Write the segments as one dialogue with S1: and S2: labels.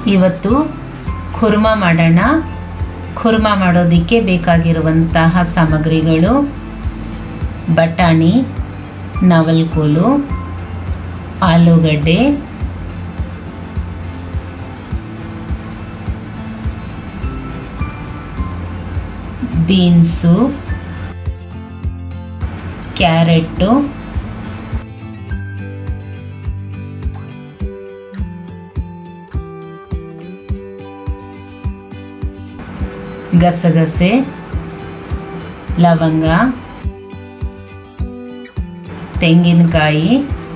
S1: ಇವತ್ತು ಖುರ್ಮಾ ಮಾಡೋಣ ಖುರ್ಮಾ ಮಾಡೋದಕ್ಕೆ ಬೇಕಾಗಿರುವಂತಹ ಸಾಮಗ್ರಿಗಳು ಬಟಾಣಿ ನವಲ್ಕೋಲು ಆಲೂಗಡ್ಡೆ ಬೀನ್ಸು ಕ್ಯಾರೆಟ್ಟು ಗಸಗಸೆ ಲವಂಗ ತೆಂಗಿನಕಾಯಿ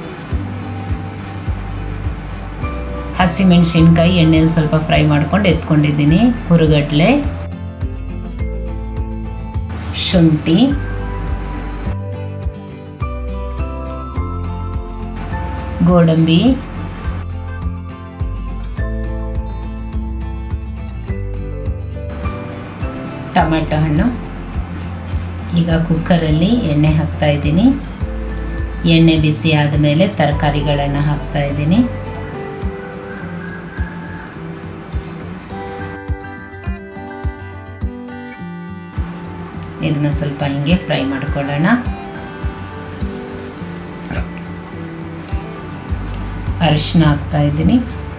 S1: ಹಸಿಮೆಣಸಿನ್ಕಾಯಿ ಎಣ್ಣೆಲಿ ಸ್ವಲ್ಪ ಫ್ರೈ ಮಾಡ್ಕೊಂಡು ಎತ್ಕೊಂಡಿದ್ದೀನಿ ಹುರುಗಡ್ಲೆ ಶುಂಠಿ ಗೋಡಂಬಿ ಟೊಮೆಟೊ ಹಣ್ಣು ಈಗ ಕುಕ್ಕರಲ್ಲಿ ಎಣ್ಣೆ ಹಾಕ್ತಾ ಇದ್ದೀನಿ ಎಣ್ಣೆ ಬಿಸಿ ಆದಮೇಲೆ ತರಕಾರಿಗಳನ್ನು ಹಾಕ್ತಾ ಇದ್ದೀನಿ ಇದನ್ನ ಸ್ವಲ್ಪ ಹಿಂಗೆ ಫ್ರೈ ಮಾಡ್ಕೊಳ್ಳೋಣ ಅರಿಶಿನ ಹಾಕ್ತಾ ಇದ್ದೀನಿ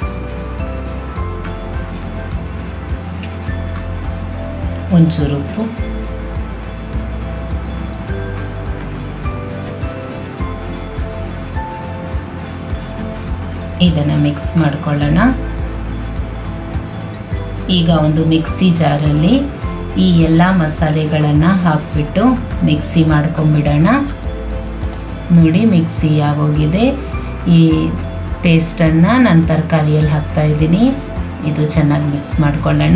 S1: ಒಂಚೂರು ಉಪ್ಪು ಇದನ್ನು ಮಿಕ್ಸ್ ಮಾಡ್ಕೊಳ್ಳೋಣ ಈಗ ಒಂದು ಮಿಕ್ಸಿ ಜಾರಲ್ಲಿ ಈ ಎಲ್ಲ ಮಸಾಲೆಗಳನ್ನು ಹಾಕಿಬಿಟ್ಟು ಮಿಕ್ಸಿ ಮಾಡ್ಕೊಂಬಿಡೋಣ ನೋಡಿ ಮಿಕ್ಸಿ ಆಗೋಗಿದೆ ಈ ಪೇಸ್ಟನ್ನು ನಾನು ತರಕಾರಿಯಲ್ಲಿ ಹಾಕ್ತಾ ಇದ್ದೀನಿ ಇದು ಚೆನ್ನಾಗಿ ಮಿಕ್ಸ್ ಮಾಡ್ಕೊಳ್ಳೋಣ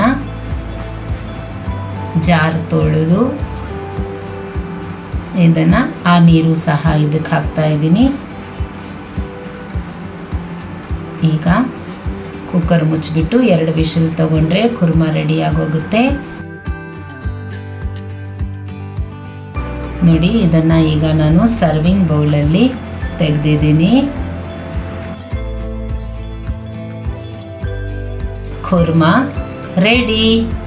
S1: ಜಾರ್ ತೊಳೆದು ಇದನ್ನು ಆ ನೀರು ಸಹ ಇದಕ್ಕೆ ಹಾಕ್ತಾ ಇದ್ದೀನಿ ಈಗ ಕುಕ್ಕರ್ ಮುಚ್ಚಿಬಿಟ್ಟು ಎರಡು ವಿಷಲ್ ತಗೊಂಡ್ರೆ ಕುರ್ಮಾ ರೆಡಿ ಆಗೋಗುತ್ತೆ ನೋಡಿ ಇದನ್ನು ಈಗ ನಾನು ಸರ್ವಿಂಗ್ ಬೌಲಲ್ಲಿ ತೆಗೆದಿದ್ದೀನಿ ಖುರ್ಮಾ ರೆಡಿ